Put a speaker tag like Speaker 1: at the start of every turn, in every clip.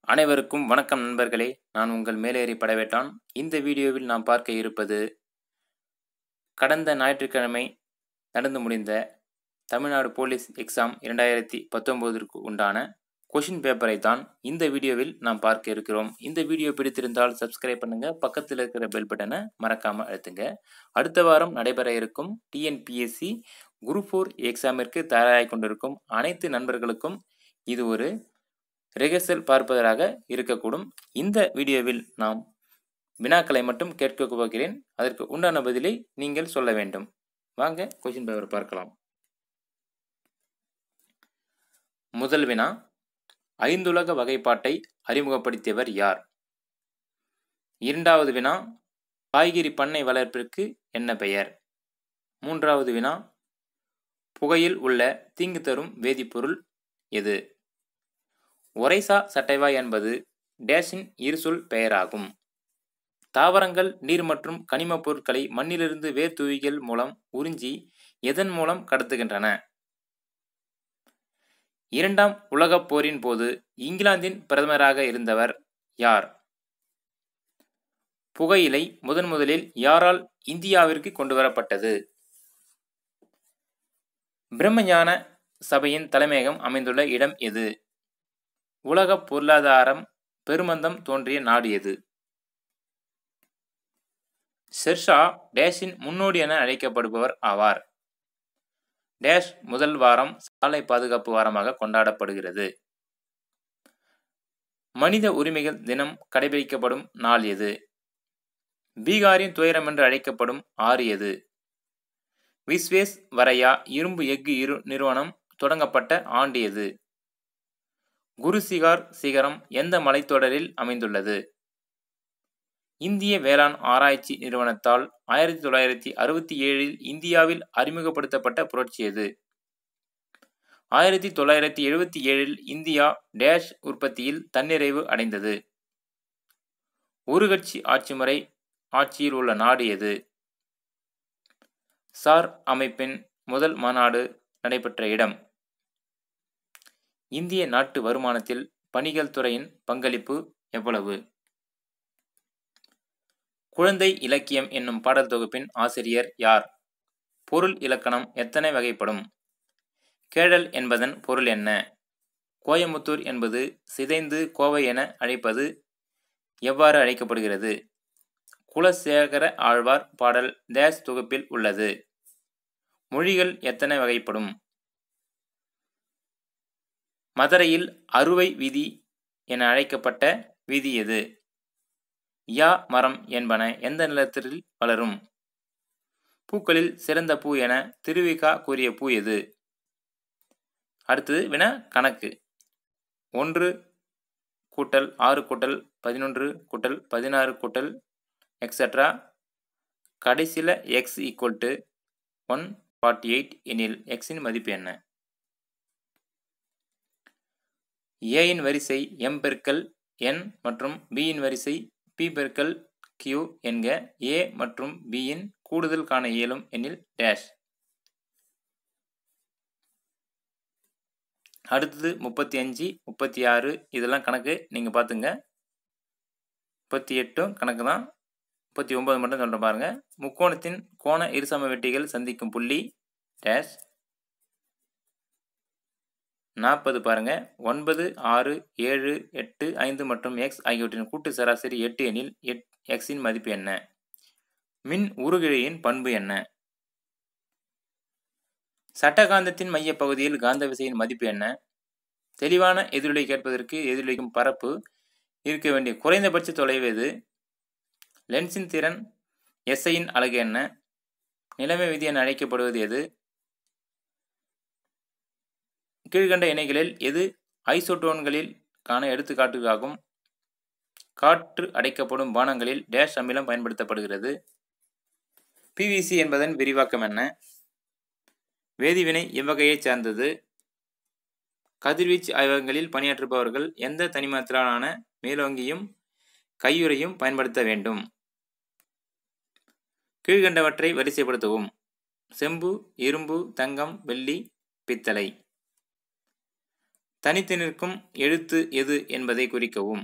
Speaker 1: அனைவருக்கும் வணக்கம் நண்பர்களே நான் உங்கள் மேலேறி படவேட்டான் இந்த வீடியோவில் நாம் பார்க்க இருப்பது கடந்த ஞாயிற்றுக்கிழமை நடந்து முடிந்த தமிழ்நாடு போலீஸ் எக்ஸாம் இரண்டாயிரத்தி பத்தொம்போதிற்கு உண்டான கொஷின் பேப்பரை தான் இந்த வீடியோவில் நாம் பார்க்க இருக்கிறோம் இந்த வீடியோ பிடித்திருந்தால் சப்ஸ்கிரைப் பண்ணுங்க பக்கத்தில் இருக்கிற பெல் பட்டனை மறக்காம அழுத்துங்க அடுத்த வாரம் நடைபெற இருக்கும் டிஎன்பிஎஸ்சி குரூப் ஃபோர் எக்ஸாமிற்கு தயாராகி கொண்டிருக்கும் அனைத்து நண்பர்களுக்கும் இது ஒரு ரிகர்சல் பார்ப்பதாக இருக்கக்கூடும் இந்த வீடியோவில் நாம் வினாக்களை மட்டும் கேட்க போகிறேன் அதற்கு உண்டான பதிலை நீங்கள் சொல்ல வேண்டும் வாங்க கொஷின் பேப்பர் பார்க்கலாம் முதல் வினா ஐந்துலக வகைப்பாட்டை அறிமுகப்படுத்தியவர் யார் இரண்டாவது வினா காய்கறி பண்ணை வளர்ப்பிற்கு என்ன பெயர் மூன்றாவது வினா புகையில் உள்ள தீங்கு தரும் வேதிப்பொருள் எது ஒரைசா சட்டைவாய் என்பது டேஷின் இருசொல் பெயராகும் தாவரங்கள் நீர் மற்றும் கனிமப் பொருட்களை மண்ணிலிருந்து வேர்த்துவிகள் மூலம் உறிஞ்சி எதன் மூலம் கடத்துகின்றன இரண்டாம் உலகப் போரின் போது இங்கிலாந்தின் பிரதமராக இருந்தவர் யார் புகையிலை முதன் முதலில் யாரால் இந்தியாவிற்கு கொண்டுவரப்பட்டது பிரம்மஞான சபையின் தலைமையகம் அமைந்துள்ள இடம் எது உலக பொருளாதாரம் பெருமந்தம் தோன்றிய நாடு எது ஷெர்ஷா டேஷின் முன்னோடி என அழைக்கப்படுபவர் ஆவார் டேஷ் முதல் வாரம் சாலை பாதுகாப்பு வாரமாக கொண்டாடப்படுகிறது மனித உரிமைகள் தினம் கடைபிடிக்கப்படும் நாள் எது பீகாரின் துயரம் என்று அழைக்கப்படும் ஆறு எது விஸ்வேஸ் வரையா இரும்பு எஃகு இரு நிறுவனம் தொடங்கப்பட்ட ஆண்டு எது குருசிகார் சிகரம் எந்த மலைத்தொடரில் அமைந்துள்ளது இந்திய வேளாண் ஆராய்ச்சி நிறுவனத்தால் ஆயிரத்தி தொள்ளாயிரத்தி அறுபத்தி ஏழில் இந்தியாவில் அறிமுகப்படுத்தப்பட்ட புரட்சி எது ஆயிரத்தி தொள்ளாயிரத்தி எழுபத்தி ஏழில் இந்தியா டேஷ் உற்பத்தியில் தன்னிறைவு அடைந்தது ஒரு கட்சி ஆட்சி முறை ஆட்சியில் உள்ள நாடு எது சார் அமைப்பின் முதல் மாநாடு நடைபெற்ற இடம் இந்திய நாட்டு வருமானத்தில் பணிகள் துறையின் பங்களிப்பு எவ்வளவு குழந்தை இலக்கியம் என்னும் பாடல் தொகுப்பின் ஆசிரியர் யார் பொருள் இலக்கணம் எத்தனை வகைப்படும் கேழல் என்பதன் பொருள் என்ன கோயமுத்தூர் என்பது சிதைந்து கோவை என அழைப்பது எவ்வாறு அழைக்கப்படுகிறது குலசேகர ஆழ்வார் பாடல் தேஸ் தொகுப்பில் உள்ளது மொழிகள் எத்தனை வகைப்படும் மதுரையில் அறுவை விதி என அழைக்கப்பட்ட விதி எது யா மரம் என்பன எந்த நிலத்தில் வளரும் பூக்களில் சிறந்த பூ என திருவிகா கூறிய பூ எது அடுத்தது வின கணக்கு ஒன்று கூட்டல் ஆறு கூட்டல் பதினொன்று கூட்டல் பதினாறு கூட்டல் எக்ஸட்ரா கடைசியில் x equal to one forty eight எனில் எக்ஸின் மதிப்பு என்ன ஏயின் வரிசை எம் பெருக்கல் என் மற்றும் பியின் வரிசை பி பெருக்கல் கியூ என்க ஏ மற்றும் பியின் கூடுதல் காண இயலும் எனில் டேஷ் அடுத்தது முப்பத்தி அஞ்சு முப்பத்தி ஆறு இதெல்லாம் கணக்கு நீங்கள் பார்த்துங்க முப்பத்தி எட்டும் கணக்கு தான் முப்பத்தி ஒம்பது மட்டும் சொல்கிற பாருங்க முக்கோணத்தின் கோண இருசம வெட்டிகள் சந்திக்கும் புள்ளி டேஷ் நாற்பது பாருங்க ஒன்பது ஆறு ஏழு எட்டு ஐந்து மற்றும் எக்ஸ் ஆகியவற்றின் கூட்டு சராசரி எட்டு எனில் எட் எக்ஸின் மதிப்பு என்ன மின் உருகிழையின் பண்பு என்ன சட்டகாந்தத்தின் மைய பகுதியில் காந்த விசையின் மதிப்பு என்ன தெளிவான எதிரொலி கேட்பதற்கு எதிரொலிக்கும் பரப்பு இருக்க வேண்டிய குறைந்தபட்ச தொலைவு எது லென்ஸின் திறன் எஸ்ஐயின் அலகு என்ன நிலைமை விதி என அழைக்கப்படுவது எது கீழ்கண்ட இணைகளில் எது ஐசோட்டோன்களில் காண எடுத்துக்காட்டுகாகும் காற்று அடைக்கப்படும் பானங்களில் டேஷ் அமிலம் பயன்படுத்தப்படுகிறது பிவிசி என்பதன் விரிவாக்கம் என்ன வேதிவினை எவ்வகையைச் சார்ந்தது கதிர்வீச்சு ஆய்வகங்களில் பணியாற்றுபவர்கள் எந்த தனிமத்திலான மேலோங்கியும் கையுறையும் பயன்படுத்த வேண்டும் கீழ்கண்டவற்றை வரிசைப்படுத்தவும் செம்பு இரும்பு தங்கம் வெள்ளி பித்தளை தனித்து நிற்கும் எழுத்து எது என்பதை குறிக்கவும்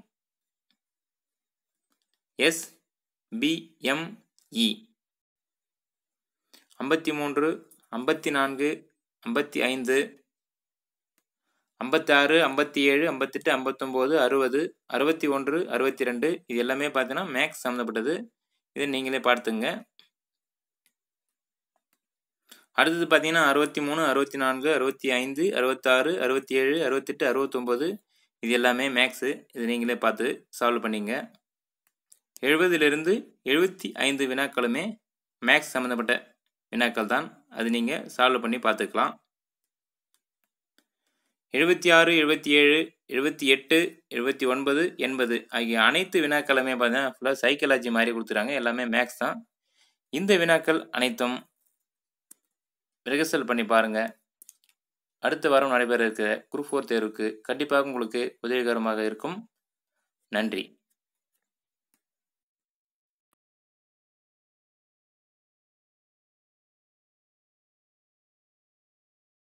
Speaker 1: எஸ் பி எம் இ ஐம்பத்தி மூன்று ஐம்பத்தி நான்கு ஐம்பத்தி ஐந்து ஐம்பத்தாறு ஐம்பத்தி ஏழு ஐம்பத்தெட்டு ஐம்பத்தொம்போது அறுபது அறுபத்தி ஒன்று அறுபத்தி ரெண்டு இது எல்லாமே பார்த்தீங்கன்னா மேக்ஸ் சம்மந்தப்பட்டது இதை நீங்களே பார்த்துங்க அடுத்தது பார்த்தீங்கன்னா அறுபத்தி மூணு அறுபத்தி நான்கு அறுபத்தி ஐந்து அறுபத்தாறு அறுபத்தி ஏழு அறுபத்தெட்டு அறுபத்தொம்போது இது எல்லாமே மேக்ஸு இது நீங்களே பார்த்து சால்வ் பண்ணிங்க எழுபதிலிருந்து எழுபத்தி ஐந்து வினாக்களுமே மேக்ஸ் சம்மந்தப்பட்ட வினாக்கள் தான் அது நீங்கள் சால்வ் பண்ணி பார்த்துக்கலாம் எழுபத்தி ஆறு எழுபத்தி ஏழு எழுபத்தி எட்டு எழுபத்தி ஒன்பது எண்பது ஆகிய அனைத்து வினாக்களுமே பார்த்தீங்கன்னா ஃபுல்லாக சைக்காலஜி மாதிரி கொடுத்துறாங்க எல்லாமே மேக்ஸ் தான் இந்த வினாக்கள் அனைத்தும் ரிஹர்சல் பண்ணி பாருங்கள் அடுத்த வாரம் நடைபெற இருக்கிற குரூப் ஃபோர் தேர்வுக்கு கண்டிப்பாக உங்களுக்கு உதவிகரமாக இருக்கும் நன்றி